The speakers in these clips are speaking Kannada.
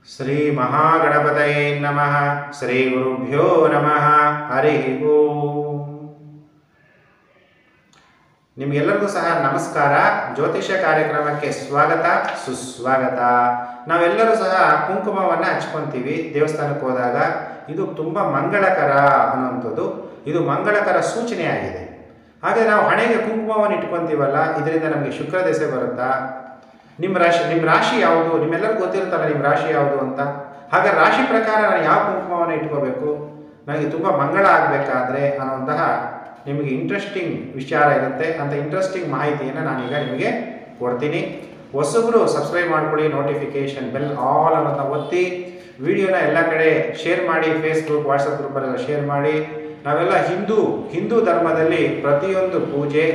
ಶ್ರೀ ಮಹಾಗಣಪತಯೇ ನಮಃ ಶ್ರೀ ಗುರುಭ್ಯೋ ನಮಃ ಹರಿ ಓಂ ನಿಮಗೆಲ್ಲರಿಗೂ ಸಹ ನಮಸ್ಕಾರ ಜ್ಯೋತಿಷ್ಯ ಕಾರ್ಯಕ್ರಮಕ್ಕೆ ಸ್ವಾಗತ ಸುಸ್ವಾಗತ ನಾವೆಲ್ಲರೂ ಸಹ ಕುಂಕುಮವನ್ನು ಹಚ್ಕೊಂತೀವಿ ದೇವಸ್ಥಾನಕ್ಕೆ ಹೋದಾಗ ಇದು ತುಂಬ ಮಂಗಳಕರ ಅನ್ನುವಂಥದ್ದು ಇದು ಮಂಗಳಕರ ಸೂಚನೆಯಾಗಿದೆ ಹಾಗೆ ನಾವು ಹಣೆಗೆ ಕುಂಕುಮವನ್ನು ಇಟ್ಕೊಂತೀವಲ್ಲ ಇದರಿಂದ ನಮಗೆ ಶುಕ್ರ ದೆಸೆ ಬರುತ್ತಾ ನಿಮ್ಮ ರಾಶಿ ನಿಮ್ಮ ರಾಶಿ ಯಾವುದು ನಿಮ್ಮೆಲ್ಲರಿಗೂ ಗೊತ್ತಿರುತ್ತಲ್ಲ ನಿಮ್ಮ ರಾಶಿ ಯಾವುದು ಅಂತ ಹಾಗೆ ರಾಶಿ ಪ್ರಕಾರ ನಾನು ಯಾವ ಕುಂಕುಮವನ್ನು ಇಟ್ಕೋಬೇಕು ನನಗೆ ತುಂಬ ಮಂಗಳ ಆಗಬೇಕಾದ್ರೆ ಅನ್ನುವಂತಹ ನಿಮಗೆ ಇಂಟ್ರೆಸ್ಟಿಂಗ್ ವಿಚಾರ ಇರುತ್ತೆ ಅಂತ ಇಂಟ್ರೆಸ್ಟಿಂಗ್ ಮಾಹಿತಿಯನ್ನು ನಾನೀಗ ನಿಮಗೆ ಕೊಡ್ತೀನಿ ಹೊಸಬ್ರು ಸಬ್ಸ್ಕ್ರೈಬ್ ಮಾಡ್ಕೊಳ್ಳಿ ನೋಟಿಫಿಕೇಶನ್ ಬೆಲ್ ಆಲ್ ಅನ್ನೋದನ್ನ ಒತ್ತಿ ವಿಡಿಯೋನ ಎಲ್ಲ ಕಡೆ ಶೇರ್ ಮಾಡಿ ಫೇಸ್ಬುಕ್ ವಾಟ್ಸಪ್ ಗ್ರೂಪಲ್ಲೆಲ್ಲ ಶೇರ್ ಮಾಡಿ ನಾವೆಲ್ಲ ಹಿಂದೂ ಹಿಂದೂ ಧರ್ಮದಲ್ಲಿ ಪ್ರತಿಯೊಂದು ಪೂಜೆ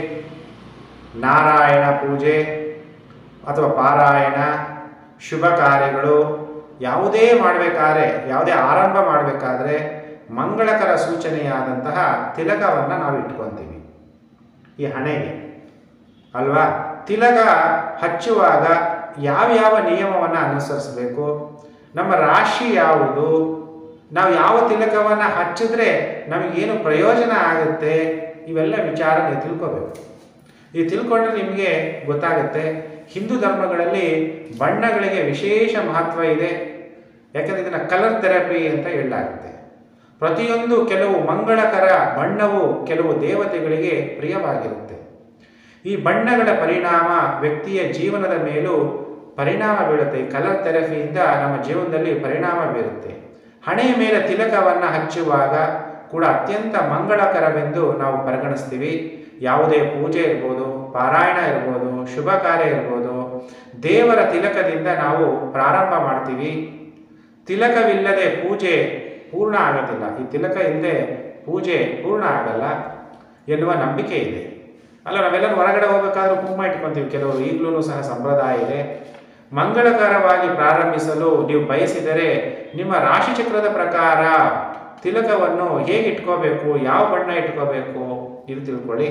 ನಾರಾಯಣ ಪೂಜೆ ಅಥವಾ ಪಾರಾಯಣ ಶುಭ ಕಾರ್ಯಗಳು ಯಾವುದೇ ಮಾಡಬೇಕಾದ್ರೆ ಯಾವುದೇ ಆರಂಭ ಮಾಡಬೇಕಾದ್ರೆ ಮಂಗಳಕರ ಸೂಚನೆಯಾದಂತಹ ತಿಲಕವನ್ನು ನಾವು ಇಟ್ಕೊತೀವಿ ಈ ಹಣೆಗೆ ಅಲ್ವಾ ತಿಲಕ ಹಚ್ಚುವಾಗ ಯಾವ್ಯಾವ ನಿಯಮವನ್ನು ಅನುಸರಿಸಬೇಕು ನಮ್ಮ ರಾಶಿ ಯಾವುದು ನಾವು ಯಾವ ತಿಲಕವನ್ನು ಹಚ್ಚಿದ್ರೆ ನಮಗೇನು ಪ್ರಯೋಜನ ಆಗುತ್ತೆ ಇವೆಲ್ಲ ವಿಚಾರ ನೀವು ತಿಳ್ಕೋಬೇಕು ಈ ತಿಳ್ಕೊಂಡ್ರೆ ನಿಮಗೆ ಗೊತ್ತಾಗುತ್ತೆ ಹಿಂದೂ ಧರ್ಮಗಳಲ್ಲಿ ಬಣ್ಣಗಳಿಗೆ ವಿಶೇಷ ಮಹತ್ವ ಇದೆ ಯಾಕಂದರೆ ಇದನ್ನು ಕಲರ್ ಥೆರಪಿ ಅಂತ ಹೇಳಲಾಗುತ್ತೆ ಪ್ರತಿಯೊಂದು ಕೆಲವು ಮಂಗಳಕರ ಬಣ್ಣವು ಕೆಲವು ದೇವತೆಗಳಿಗೆ ಪ್ರಿಯವಾಗಿರುತ್ತೆ ಈ ಬಣ್ಣಗಳ ಪರಿಣಾಮ ವ್ಯಕ್ತಿಯ ಜೀವನದ ಮೇಲೂ ಪರಿಣಾಮ ಬೀಳುತ್ತೆ ಈ ಕಲರ್ ಥೆರಪಿಯಿಂದ ನಮ್ಮ ಜೀವನದಲ್ಲಿ ಪರಿಣಾಮ ಬೀರುತ್ತೆ ಹಣೆಯ ಮೇಲೆ ತಿಲಕವನ್ನು ಹಚ್ಚುವಾಗ ಕೂಡ ಅತ್ಯಂತ ಮಂಗಳಕರವೆಂದು ನಾವು ಪರಿಗಣಿಸ್ತೀವಿ ಯಾವುದೇ ಪೂಜೆ ಇರ್ಬೋದು ಪಾರಾಯಣ ಇರ್ಬೋದು ಶುಭ ಕಾರ್ಯ ಇರ್ಬೋದು ದೇವರ ತಿಲಕದಿಂದ ನಾವು ಪ್ರಾರಂಭ ಮಾಡ್ತೀವಿ ತಿಲಕವಿಲ್ಲದೆ ಪೂಜೆ ಪೂರ್ಣ ಆಗೋದಿಲ್ಲ ಈ ತಿಲಕ ಇಲ್ಲದೆ ಪೂಜೆ ಪೂರ್ಣ ಆಗಲ್ಲ ಎನ್ನುವ ನಂಬಿಕೆ ಇದೆ ಅಲ್ಲ ನಾವೆಲ್ಲರೂ ಹೊರಗಡೆ ಹೋಗ್ಬೇಕಾದ್ರೂ ಕುಂಕುಮ ಇಟ್ಕೊತೀವಿ ಕೆಲವರು ಈಗಲೂ ಸಹ ಸಂಪ್ರದಾಯ ಇದೆ ಮಂಗಳಕರವಾಗಿ ಪ್ರಾರಂಭಿಸಲು ನೀವು ಬಯಸಿದರೆ ನಿಮ್ಮ ರಾಶಿಚಕ್ರದ ಪ್ರಕಾರ ತಿಲಕವನ್ನು ಹೇಗೆ ಇಟ್ಕೋಬೇಕು ಯಾವ ಬಣ್ಣ ಇಟ್ಕೋಬೇಕು ಇದು ತಿಳ್ಕೊಳ್ಳಿ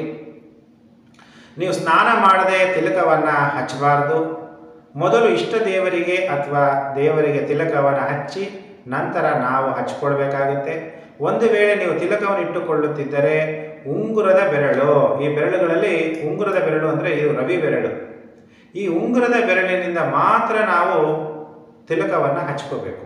ನೀವು ಸ್ನಾನ ಮಾಡದೆ ತಿಲಕವನ್ನು ಹಚ್ಚಬಾರ್ದು ಮೊದಲು ಇಷ್ಟ ದೇವರಿಗೆ ಅಥವಾ ದೇವರಿಗೆ ತಿಲಕವನ್ನು ಹಚ್ಚಿ ನಂತರ ನಾವು ಹಚ್ಕೊಳ್ಬೇಕಾಗುತ್ತೆ ಒಂದು ವೇಳೆ ನೀವು ತಿಲಕವನ್ನು ಇಟ್ಟುಕೊಳ್ಳುತ್ತಿದ್ದರೆ ಉಂಗುರದ ಬೆರಳು ಈ ಬೆರಳುಗಳಲ್ಲಿ ಉಂಗುರದ ಬೆರಳು ಅಂದರೆ ಇದು ರವಿ ಬೆರಳು ಈ ಉಂಗುರದ ಬೆರಳಿನಿಂದ ಮಾತ್ರ ನಾವು ತಿಲಕವನ್ನು ಹಚ್ಕೋಬೇಕು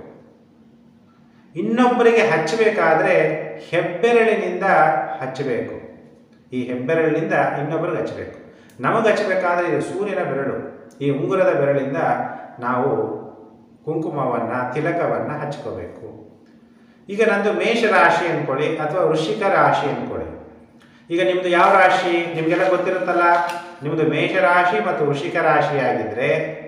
ಇನ್ನೊಬ್ಬರಿಗೆ ಹಚ್ಚಬೇಕಾದ್ರೆ ಹೆಬ್ಬೆರಳಿನಿಂದ ಹಚ್ಚಬೇಕು ಈ ಹೆಬ್ಬೆರಳಿನಿಂದ ಇನ್ನೊಬ್ಬರಿಗೆ ಹಚ್ಚಬೇಕು ನಮಗೆ ಹಚ್ಚಬೇಕಾದ್ರೆ ಇದು ಸೂರ್ಯನ ಬೆರಳು ಈ ಉಂಗುರದ ಬೆರಳಿಂದ ನಾವು ಕುಂಕುಮವನ್ನು ತಿಲಕವನ್ನು ಹಚ್ಕೋಬೇಕು ಈಗ ನಂದು ಮೇಷ ರಾಶಿ ಅಂದ್ಕೊಳ್ಳಿ ಅಥವಾ ವೃಶ್ಚಿಕ ರಾಶಿ ಅಂದ್ಕೊಳ್ಳಿ ಈಗ ನಿಮ್ಮದು ಯಾವ ರಾಶಿ ನಿಮಗೆಲ್ಲ ಗೊತ್ತಿರುತ್ತಲ್ಲ ನಿಮ್ಮದು ಮೇಷ ರಾಶಿ ಮತ್ತು ವೃಶ್ಚಿಕ ರಾಶಿ ಆಗಿದ್ದರೆ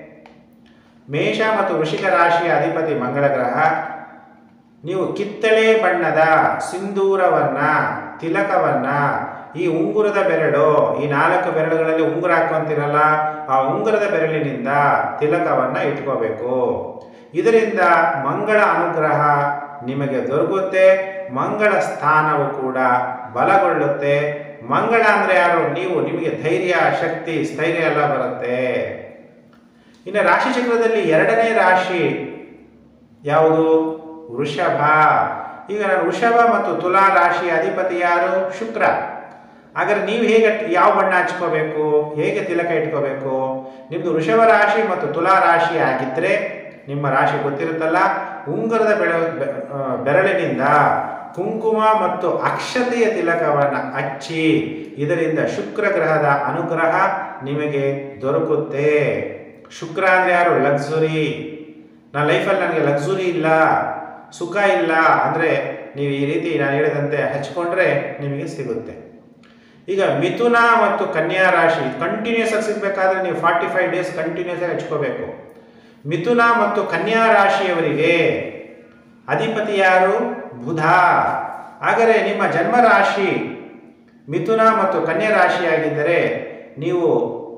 ಮೇಷ ಮತ್ತು ವೃಶ್ಚಿಕ ರಾಶಿಯ ಅಧಿಪತಿ ಮಂಗಳ ಗ್ರಹ ನೀವು ಕಿತ್ತಳೆ ಬಣ್ಣದ ಸಿಂಧೂರವನ್ನ ತಿಲಕವನ್ನ ಈ ಉಂಗುರದ ಬೆರಳು ಈ ನಾಲ್ಕು ಬೆರಳುಗಳಲ್ಲಿ ಉಂಗುರ ಹಾಕೊಂತಿರಲ್ಲ ಆ ಉಂಗುರದ ಬೆರಳಿನಿಂದ ತಿಲಕವನ್ನ ಇಟ್ಕೋಬೇಕು ಇದರಿಂದ ಮಂಗಳ ಅನುಗ್ರಹ ನಿಮಗೆ ದೊರಕುತ್ತೆ ಮಂಗಳ ಸ್ಥಾನವು ಕೂಡ ಬಲಗೊಳ್ಳುತ್ತೆ ಮಂಗಳ ಅಂದರೆ ಯಾರು ನೀವು ನಿಮಗೆ ಧೈರ್ಯ ಶಕ್ತಿ ಸ್ಥೈರ್ಯ ಎಲ್ಲ ಬರುತ್ತೆ ಇನ್ನು ರಾಶಿ ಚಕ್ರದಲ್ಲಿ ಎರಡನೇ ರಾಶಿ ಯಾವುದು ವೃಷಭ ಈಗ ನಾನು ವೃಷಭ ಮತ್ತು ತುಲಾ ರಾಶಿಯ ಅಧಿಪತಿ ಯಾರು ಶುಕ್ರ ಹಾಗಾದ್ರೆ ನೀವು ಹೇಗೆ ಯಾವ ಬಣ್ಣ ಹಚ್ಕೋಬೇಕು ಹೇಗೆ ತಿಲಕ ಇಟ್ಕೋಬೇಕು ನಿಮ್ಮದು ವೃಷಭ ರಾಶಿ ಮತ್ತು ತುಲಾ ರಾಶಿ ಆಗಿದ್ದರೆ ನಿಮ್ಮ ರಾಶಿ ಗೊತ್ತಿರುತ್ತಲ್ಲ ಉಂಗುರದ ಬೆಳ ಬೆರಳಿನಿಂದ ಕುಂಕುಮ ಮತ್ತು ಅಕ್ಷತೆಯ ತಿಲಕವನ್ನು ಹಚ್ಚಿ ಇದರಿಂದ ಶುಕ್ರ ಗ್ರಹದ ಅನುಗ್ರಹ ನಿಮಗೆ ದೊರಕುತ್ತೆ ಶುಕ್ರ ಅಂದರೆ ಯಾರು ಲಕ್ಸುರಿ ನನ್ನ ಲೈಫಲ್ಲಿ ನನಗೆ ಲಕ್ಸುರಿ ಇಲ್ಲ ಸುಖ ಇಲ್ಲ ಅಂದರೆ ನೀವು ಈ ರೀತಿ ನಾನು ಹೇಳಿದಂತೆ ಹಚ್ಕೊಂಡ್ರೆ ನಿಮಗೆ ಸಿಗುತ್ತೆ ಈಗ ಮಿಥುನ ಮತ್ತು ಕನ್ಯಾ ರಾಶಿ ಕಂಟಿನ್ಯೂಸ್ ಆಗಿ ಸಿಗಬೇಕಾದ್ರೆ ನೀವು ಫಾರ್ಟಿ ಫೈವ್ ಡೇಸ್ ಕಂಟಿನ್ಯೂಸ್ ಆಗಿ ಹಚ್ಕೋಬೇಕು ಮಿಥುನ ಮತ್ತು ಕನ್ಯಾ ರಾಶಿಯವರಿಗೆ ಅಧಿಪತಿ ಯಾರು ಬುಧ ಹಾಗಾದರೆ ನಿಮ್ಮ ಜನ್ಮ ರಾಶಿ ಮಿಥುನ ಮತ್ತು ಕನ್ಯಾ ರಾಶಿಯಾಗಿದ್ದರೆ ನೀವು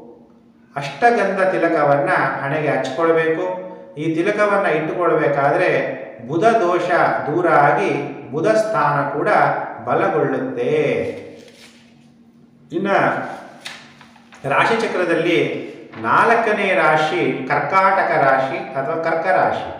ಅಷ್ಟಗಂಧ ತಿಲಕವನ್ನು ಹಣೆಗೆ ಹಚ್ಕೊಳ್ಬೇಕು ಈ ತಿಲಕವನ್ನು ಇಟ್ಟುಕೊಳ್ಬೇಕಾದ್ರೆ ಬುಧ ದೋಷ ದೂರ ಆಗಿ ಬುಧ ಸ್ಥಾನ ಕೂಡ ಬಲಗೊಳ್ಳುತ್ತೆ ಇನ್ನು ರಾಶಿಚಕ್ರದಲ್ಲಿ ನಾಲ್ಕನೇ ರಾಶಿ ಕರ್ಕಾಟಕ ರಾಶಿ ಅಥವಾ ಕರ್ಕ ರಾಶಿ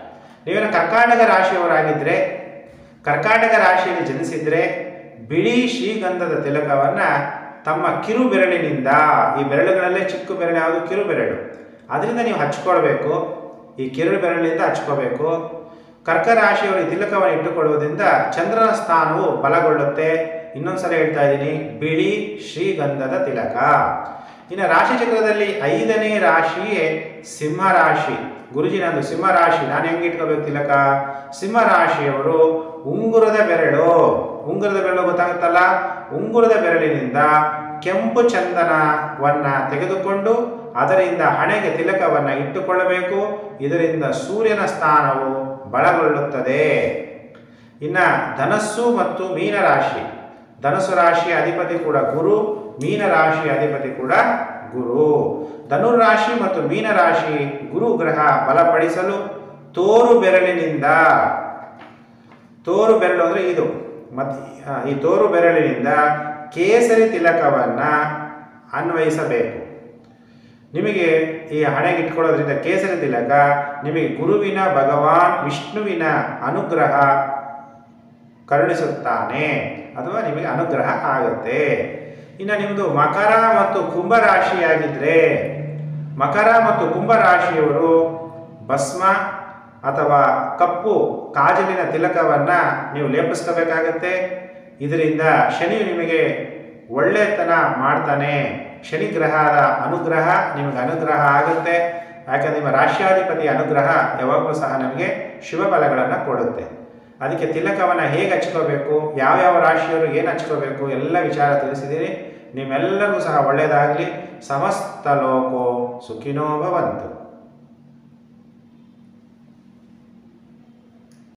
ನೀವೇನು ಕರ್ಕಾಟಕ ರಾಶಿಯವರಾಗಿದ್ದರೆ ಕರ್ಕಾಟಕ ರಾಶಿಯಲ್ಲಿ ಜನಿಸಿದರೆ ಬಿಳಿ ಶ್ರೀಗಂಧದ ತಿಲಕವನ್ನು ತಮ್ಮ ಕಿರು ಬೆರಳಿನಿಂದ ಈ ಬೆರಳುಗಳಲ್ಲೇ ಚಿಕ್ಕ ಬೆರಳು ಯಾವುದು ಕಿರು ಬೆರಳು ಅದರಿಂದ ನೀವು ಹಚ್ಕೊಳ್ಬೇಕು ಈ ಕಿರು ಬೆರಳಿನಿಂದ ಹಚ್ಕೋಬೇಕು ಕರ್ಕ ರಾಶಿಯವರು ಈ ತಿಲಕವನ್ನು ಇಟ್ಟುಕೊಳ್ಳುವುದರಿಂದ ಚಂದ್ರನ ಸ್ಥಾನವು ಬಲಗೊಳ್ಳುತ್ತೆ ಇನ್ನೊಂದ್ಸಲ ಹೇಳ್ತಾ ಇದ್ದೀನಿ ಬಿಳಿ ಶ್ರೀಗಂಧದ ತಿಲಕ ಇನ್ನು ರಾಶಿ ಚಕ್ರದಲ್ಲಿ ಐದನೇ ರಾಶಿಯೇ ಸಿಂಹ ರಾಶಿ ಗುರುಜಿ ನಂದು ಸಿಂಹ ರಾಶಿ ನಾನು ಹೆಂಗೆ ಇಟ್ಕೋಬೇಕು ತಿಲಕ ಸಿಂಹ ರಾಶಿಯವರು ಉಂಗುರದ ಬೆರಳು ಉಂಗುರದ ಬೆರಳು ಗೊತ್ತಾಗುತ್ತಲ್ಲ ಉಂಗುರದ ಬೆರಳಿನಿಂದ ಕೆಂಪು ಚಂದನವನ್ನ ತೆಗೆದುಕೊಂಡು ಅದರಿಂದ ಹಣೆಗೆ ತಿಲಕವನ್ನು ಇಟ್ಟುಕೊಳ್ಳಬೇಕು ಇದರಿಂದ ಸೂರ್ಯನ ಸ್ಥಾನವು ಬಲಗೊಳ್ಳುತ್ತದೆ ಇನ್ನು ಧನಸ್ಸು ಮತ್ತು ಮೀನರಾಶಿ ಧನಸ್ಸು ರಾಶಿಯ ಅಧಿಪತಿ ಕೂಡ ಗುರು ಮೀನರಾಶಿಯ ಅಧಿಪತಿ ಕೂಡ ಗುರು ಧನುರಾಶಿ ಮತ್ತು ಮೀನರಾಶಿ ಗುರು ಗ್ರಹ ಬಲಪಡಿಸಲು ತೋರು ಬೆರಳಿನಿಂದ ತೋರು ಬೆರಳು ಅಂದರೆ ಇದು ಮತ್ತು ಈ ತೋರು ಬೆರಳಿನಿಂದ ಕೇಸರಿ ತಿಲಕವನ್ನು ಅನ್ವಯಿಸಬೇಕು ನಿಮಗೆ ಈ ಹಣೆಗೆ ಇಟ್ಕೊಳ್ಳೋದ್ರಿಂದ ಕೇಸರಿ ತಿಲಕ ನಿಮಗೆ ಗುರುವಿನ ಭಗವಾನ್ ವಿಷ್ಣುವಿನ ಅನುಗ್ರಹ ಕರುಣಿಸುತ್ತಾನೆ ಅಥವಾ ನಿಮಗೆ ಅನುಗ್ರಹ ಆಗುತ್ತೆ ಇನ್ನು ನಿಮ್ಮದು ಮಕರ ಮತ್ತು ಕುಂಭ ರಾಶಿಯಾಗಿದ್ದರೆ ಮಕರ ಮತ್ತು ಕುಂಭ ರಾಶಿಯವರು ಭಸ್ಮ ಅಥವಾ ಕಪ್ಪು ಕಾಜಲಿನ ತಿಲಕವನ್ನು ನೀವು ಲೇಪಿಸ್ಕೋಬೇಕಾಗತ್ತೆ ಇದರಿಂದ ಶನಿಯು ನಿಮಗೆ ಒಳ್ಳೆತನ ಮಾಡ್ತಾನೆ ಶನಿ ಗ್ರಹದ ಅನುಗ್ರಹ ನಿಮಗೆ ಅನುಗ್ರಹ ಆಗುತ್ತೆ ಯಾಕಂದ್ರೆ ನಿಮ್ಮ ರಾಶ್ಯಾಧಿಪತಿಯ ಅನುಗ್ರಹ ಯಾವಾಗಲೂ ಸಹ ನಮಗೆ ಶುಭ ಫಲಗಳನ್ನು ಕೊಡುತ್ತೆ ಅದಕ್ಕೆ ತಿಲಕವನ್ನು ಹೇಗೆ ಹಚ್ಕೋಬೇಕು ಯಾವ್ಯಾವ ರಾಶಿಯವರು ಏನು ಹಚ್ಕೋಬೇಕು ಎಲ್ಲ ವಿಚಾರ ತಿಳಿಸಿದ್ದೀನಿ ನಿಮ್ಮೆಲ್ಲರಿಗೂ ಸಹ ಒಳ್ಳೆಯದಾಗಲಿ ಸಮಸ್ತ ಲೋಕೋ ಸುಖಿನೋ ಭವಂತು